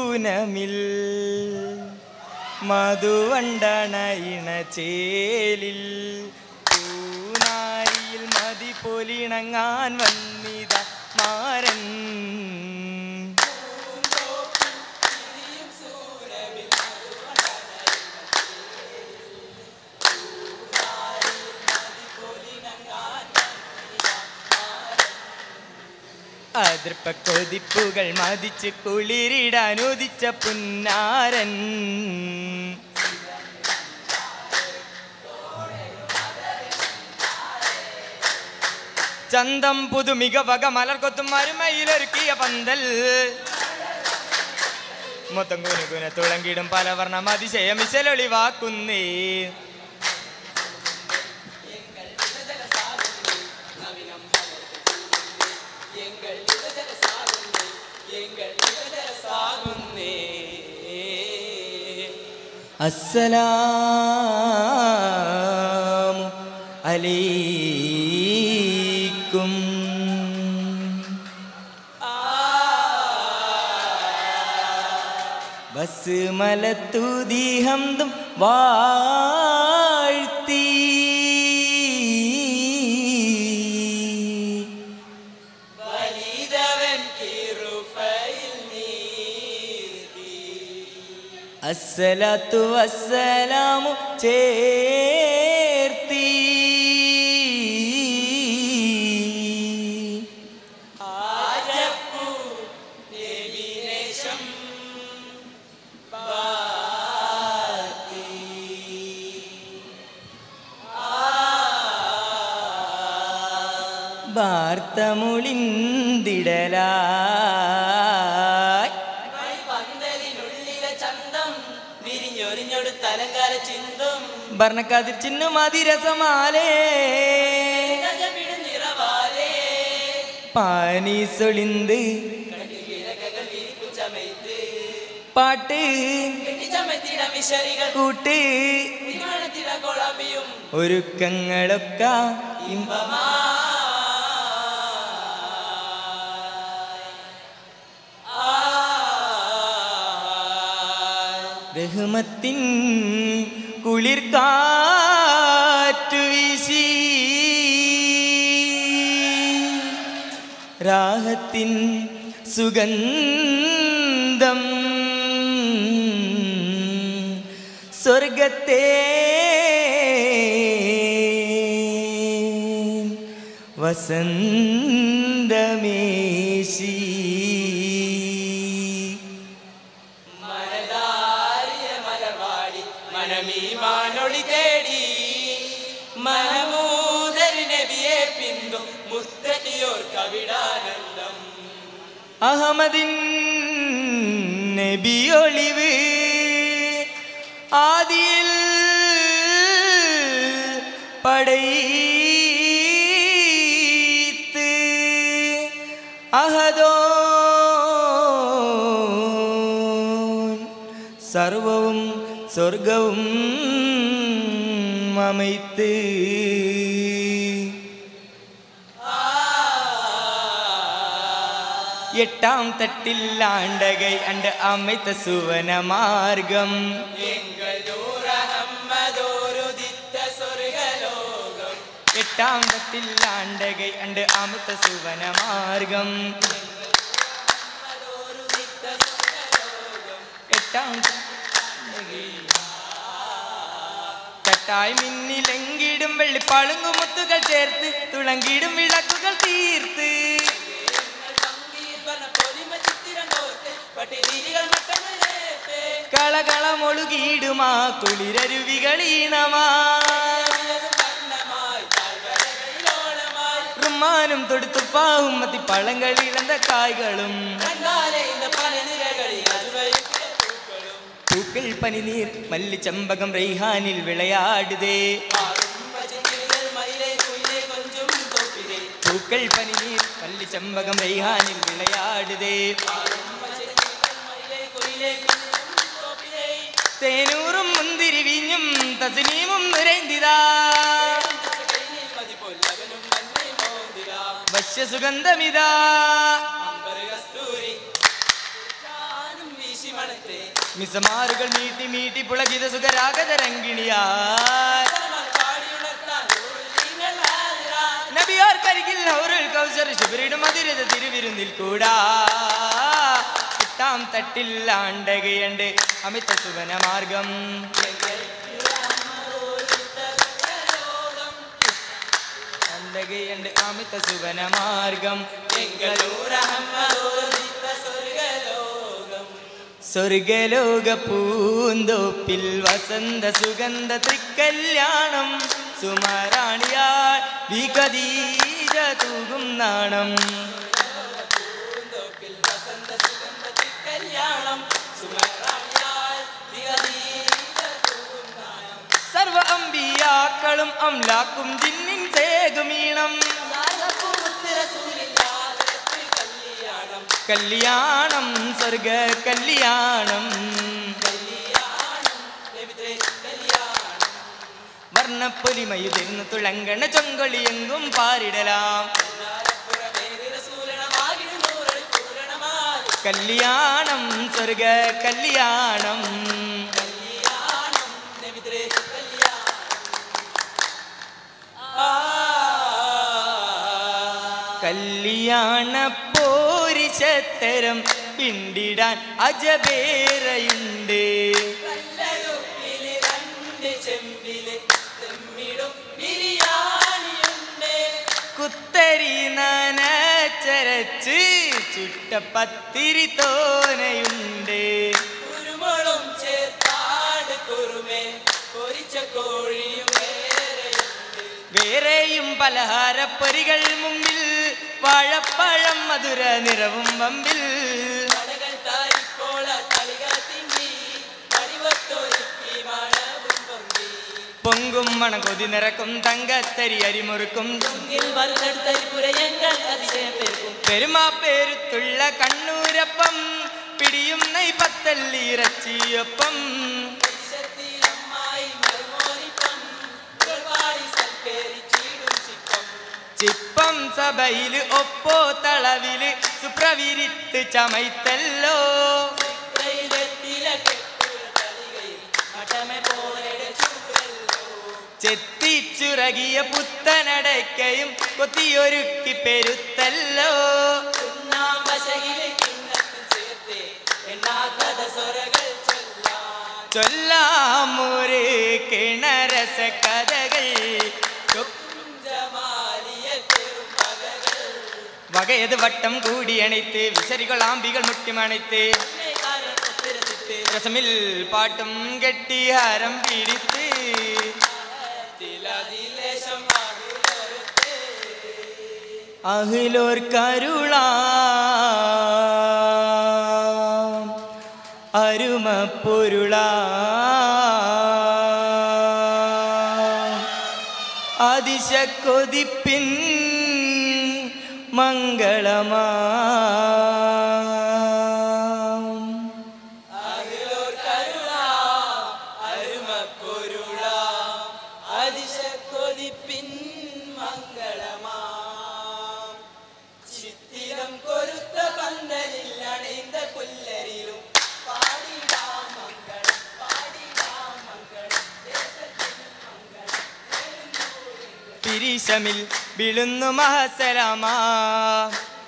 പൂനമിൽ മധുവണ്ടണയിണ ചേലിൽ പൂനാരിയിൽ മതി പൊലിണങ്ങാൻ വന്നിത മാരൻ അതിർപ്പ കൊതിപ്പുകൾ മതിച്ച് കുളിരിടാൻ ഉദിച്ച പുന്നാരൻ ചന്തം പുതുമിക വക മലർക്കൊത്തും മരുമയിലൊരുക്കിയ പന്തൽ മൊത്തം കുനുകുന തുളങ്കിടും പലവർണ്ണം അതിശയമിശലൊളിവാക്കുന്നേ അസ്സലാമു അലൈക്കും ബസ് മലത്തൂതി ഹംദും വാഴ്ത്തി അസ്സലാത്തു വസ്സലാമു ചേർത്തി വാർത്തമുളിന്തിടലായി പന്തലിനുള്ളിലെ ചന്തം വിരിഞ്ഞൊരിഞ്ഞൊടുത്ത അലങ്കാര ചിന്തും ഭരണക്കാതിർ ചിന്നു മതിരസമാലേ ഗജമിട നിറവാലേ പാനി സൊളിന്ത് കട്ടിലിരകകൾ വിരിപ്പു ചമയ്ത്ത് പാട്ട് കെട്ടിച്ചമത്തിട മിശറികൾ കൂട്ട് വിമാനത്തിട കൊളമ്പിയും ഒരുക്കങ്ങളൊക്കെ ഇമ്പമാ റഹ്മത്തിൻ കുളിർ കാറ്റു വീശി രാഹത്തിൻ സുഗന്ധം സ്വർഗത്തെ വസന്തമേശി മനതാരിയ മലവാടി മനമീമാനൊളി തേടി മഹമൂദരി നബിയെ പിന്തും മുത്തകിയോർ കവിടാനന്ദം അഹമ്മദിൻ നബിയൊളിവ് ആദിയിൽ പടൈത്ത് അഹദോ സർവവും സ്വർഗവും മമൈത്ത് എട്ടാം തട്ടില്ലാണ്ടകൈ അണ്ട് അമിത സുവന മാർഗം എങ്കൂറഹമ്മദോരുദിത്ത സ്വർഗലോകം എട്ടാം തട്ടില്ലാണ്ടകൈ അണ്ട് അമിത സുവന മാർഗം എട്ടാം കട്ടായി മിന്നിലെങ്കിടും വെള്ളിപ്പാളുങ്കുമുത്തുകൾ ചേർത്ത് തുളങ്കിടും വിളക്കുകൾ തീർത്ത് സംഗീതന പൊലിമ ചിത്തിരം കോർത്ത് പട്ടിരീതികൾ മട്ടങ്ങളേറ്റ് കളകളമൊഴുകിയിടുമാ കുളിരരുവികളീണമാ വർണ്ണമായി താഴ്വരകളിലോളമായി റുമാനും തൊടുത്തുപ്പാവും മതി പഴങ്ങളിളந்த കായ്കളും കണ്ടാലേ இந்த പനനിരകളിൽ അതുവഴിക്കിയ പൂക്കളും പൂക്കൾ പനിനീർ മല്ലിച്ചമ്പകം റെയ്ഹാനിൽ വിളയാടുതേ പച്ചക്കിളികൾ മയിലെ കുയിലെ കൊഞ്ചും തോപ്പിലെ പൂക്കൾ പനിനീർ മല്ലിച്ചമ്പകം റെയ്ഹാനിൽ വിളയാടുതേ പച്ചക്കിളികൾ മയിലെ കുയിലെ കൊഞ്ചും തോപ്പിലെ തേനൂറും മുന്തിരി വീഞ്ഞും തസ്നീമും നിറൈന്തിതാ കൈനിൽ മതിപൊല്ലവനും തന്നെ മോന്തിരാ വശ്യസുഗന്ധമിതാ അമ്പര കസ്തൂരി ചാനും വീശി മണ മിസമാറുകൾ മീട്ടി മീട്ടി പുളകിത സുഖരാഗതരങ്കിണിയാർ പാടിയുണർത്താൻ നിങ്ങൾ ഹാജരാ നബിയാർക്കരികിൽ ഹൗറുൽ കൗസർ ശുഭരിടും അതിരത തിരുവിരുന്നിൽ കൂടാ എട്ടാം തട്ടിൽ ആണ്ടകയുണ്ട് അമിത സുവന മാർഗം ആണ്ടകയുണ്ട് അമിത സുവന മാർഗം സ്വർഗലോക പൂന്തോപ്പിൽ വസന്ത സുഗന്ധ തൃക്കല്യാണം സുമരാണിയാൾ വികതീജ തൂകും നാണം കല്യാണം സുമറാണിയാൽ സർവ അമ്പിയാക്കളും അംലാക്കും ജിന്നിൻ ചേകുമീണം കല്യാണം സ്വർഗ കല്യാണം വർണ്ണപ്പൊലിമയുതിർന്നു തുളങ്കണ ചൊങ്കൊളിയെങ്കും പാരിടലാം കല്യാണം സ്വർഗ കല്യാണം കല്യാണ പോരിശത്തരം പിണ്ടിടാൻ അജബേറയുണ്ട് കല്ലടുപ്പില് രണ്ട് ചെമ്പില് തെമ്മിടും ബിരിയാണിയുണ്ട് കുത്തരി നനച്ചരച്ച് ചുട്ടപ്പത്തിരി തോനയുണ്ട് കുരുമുളും ചേർത്താട് കുറുമേ പൊരിച്ച കോഴിയും വേറെയുണ്ട് വേറെയും പലഹാരപ്പൊരികൾ മുമ്പിൽ വാഴപ്പഴം മധുര നിറവും വമ്പിൽ കടകൾ താരിക്കോള കളികൾ തിങ്ങി മണിവത്തൊരുക്കി മണവും പൊങ്ങി പൊങ്കും മണം കൊതി നിറക്കും തങ്കത്തരി അരിമുറുക്കും പൊങ്ങിൽ മറുനടുത്തരിപ്പുരയങ്ങൾ അതിശയം പെരുക്കും പെരുമാ പേരുത്തുള്ള കണ്ണൂരപ്പം പിടിയും നെയ്പത്തല്ലി ഇറച്ചിയൊപ്പം ശക്തിയിലമ്മായി മരുമോനിപ്പം പാടി സൽക്കരിച്ചിടും ചിപ്പം ചിപ്പം സഭയില് ഒപ്പോ തളവില് സുപ്രവിരിത്ത് ചമയ്ത്തല്ലോ ഇത്രയിലെത്തില കെട്ടുകൾ കളികയിൽ മഠമെ പോലെ ചൂടല്ലോ ചെത്തിച്ചുറകിയ പുത്തനടയ്ക്കയും കൊത്തിയൊരുക്കി പെരുത്തല്ലോ ഉണ്ണാം വശയിലെ കിണ്ണത്തിൽ ചേർത്തേ എണ്ണാത്തത സ്വരകൾ ചൊല്ലാം ചൊല്ലാമൂര് കിണരസ കഥകൾ ജമാലിയ ചെറുമകൾ വകയത് വട്ടം കൂടിയணைത്ത് വിശരികൾ ആമ്പികൾ മുട്ടിമണൈത്ത് കാരണത്തിരസിട്ട് രസമിൽ പാട്ടും കെട്ടി ഹരം പിടിത്ത് തിലതിലേശം ആകുലൊരുത്തേ അഹിലോർ കരുള അരുമ പൊരുള അതിശ കൊതിപ്പിൻ മംഗളമാ അകിലോർ കരുള അരുമപ്പൊരുള അതിശക്കൊതിപ്പിൻ മംഗളമാം ചിത്തിരം കൊരുത്ത പന്തലിൽ അണൈந்த പുല്ലരിലും പാടിടാം മംഗളം പാടിടാം മംഗളം പിരിശമിൽ വിളുന്നു മഹസലാമാ